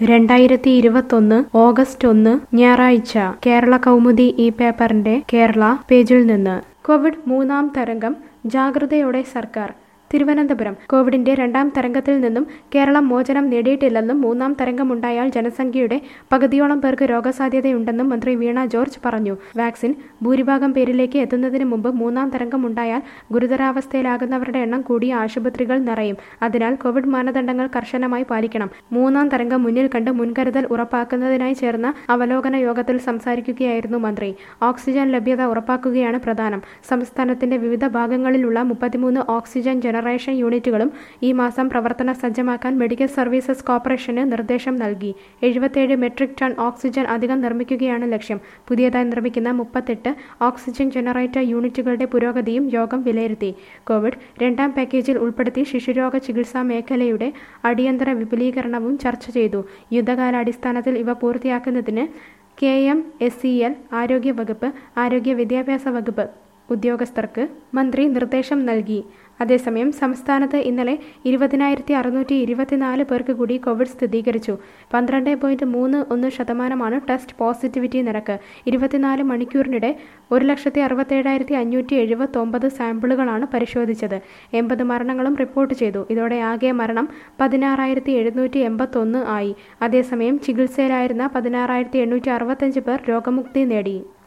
രണ്ടായിരത്തി ഇരുപത്തൊന്ന് ഓഗസ്റ്റ് ഒന്ന് ഞായറാഴ്ച കേരള കൗമുദി ഈ പേപ്പറിന്റെ കേരള പേജിൽ നിന്ന് കോവിഡ് മൂന്നാം തരംഗം ജാഗ്രതയോടെ സർക്കാർ തിരുവനന്തപുരം കോവിഡിന്റെ രണ്ടാം തരംഗത്തിൽ നിന്നും കേരളം മോചനം നേടിയിട്ടില്ലെന്നും മൂന്നാം തരംഗമുണ്ടായാൽ ജനസംഖ്യയുടെ പകുതിയോളം പേർക്ക് രോഗസാധ്യതയുണ്ടെന്നും മന്ത്രി വീണ ജോർജ് പറഞ്ഞു വാക്സിൻ ഭൂരിഭാഗം പേരിലേക്ക് എത്തുന്നതിന് മുമ്പ് മൂന്നാം തരംഗമുണ്ടായാൽ ഗുരുതരാവസ്ഥയിലാകുന്നവരുടെ എണ്ണം കൂടിയ ആശുപത്രികൾ നിറയും അതിനാൽ കോവിഡ് മാനദണ്ഡങ്ങൾ കർശനമായി പാലിക്കണം മൂന്നാം തരംഗം മുന്നിൽ കണ്ട് മുൻകരുതൽ ഉറപ്പാക്കുന്നതിനായി ചേർന്ന അവലോകന യോഗത്തിൽ സംസാരിക്കുകയായിരുന്നു മന്ത്രി ഓക്സിജൻ ലഭ്യത ഉറപ്പാക്കുകയാണ് പ്രധാനം സംസ്ഥാനത്തിന്റെ വിവിധ ഭാഗങ്ങളിലുള്ള മുപ്പത്തിമൂന്ന് ഓക്സിജൻ ജനറേഷൻ യൂണിറ്റുകളും ഈ മാസം പ്രവർത്തന സജ്ജമാക്കാൻ മെഡിക്കൽ സർവീസസ് കോർപ്പറേഷന് നിർദ്ദേശം നൽകി എഴുപത്തേഴ് മെട്രിക് ടൺ ഓക്സിജൻ അധികം നിർമ്മിക്കുകയാണ് ലക്ഷ്യം പുതിയതായി നിർമ്മിക്കുന്ന മുപ്പത്തെട്ട് ഓക്സിജൻ ജനറേറ്റർ യൂണിറ്റുകളുടെ പുരോഗതിയും യോഗം വിലയിരുത്തി കോവിഡ് രണ്ടാം പാക്കേജിൽ ഉൾപ്പെടുത്തി ശിശുരോഗ ചികിത്സാ മേഖലയുടെ അടിയന്തര വിപുലീകരണവും ചർച്ച ചെയ്തു യുദ്ധകാലാടിസ്ഥാനത്തിൽ ഇവ പൂർത്തിയാക്കുന്നതിന് K M S C L ആരോഗ്യ വകുപ്പ് ആരോഗ്യ വിദ്യാഭ്യാസ വകുപ്പ് ഉദ്യോഗസ്ഥർക്ക് മന്ത്രി നിർദ്ദേശം നൽകി അതേസമയം സംസ്ഥാനത്ത് ഇന്നലെ ഇരുപതിനായിരത്തി അറുന്നൂറ്റി ഇരുപത്തിനാല് പേർക്ക് കൂടി കോവിഡ് സ്ഥിരീകരിച്ചു പന്ത്രണ്ട് പോയിന്റ് മൂന്ന് ഒന്ന് ശതമാനമാണ് ടെസ്റ്റ് പോസിറ്റിവിറ്റി നിരക്ക് ഇരുപത്തിനാല് മണിക്കൂറിനിടെ ഒരു ലക്ഷത്തി അറുപത്തേഴായിരത്തി അഞ്ഞൂറ്റി എഴുപത്തി ഒമ്പത് സാമ്പിളുകളാണ് പരിശോധിച്ചത് എൺപത് മരണങ്ങളും റിപ്പോർട്ട് ചെയ്തു ഇതോടെ ആകെ മരണം പതിനാറായിരത്തി എഴുന്നൂറ്റി എൺപത്തൊന്ന് ആയി അതേസമയം ചികിത്സയിലായിരുന്ന പതിനാറായിരത്തി എണ്ണൂറ്റി അറുപത്തഞ്ച് പേർ രോഗമുക്തി നേടി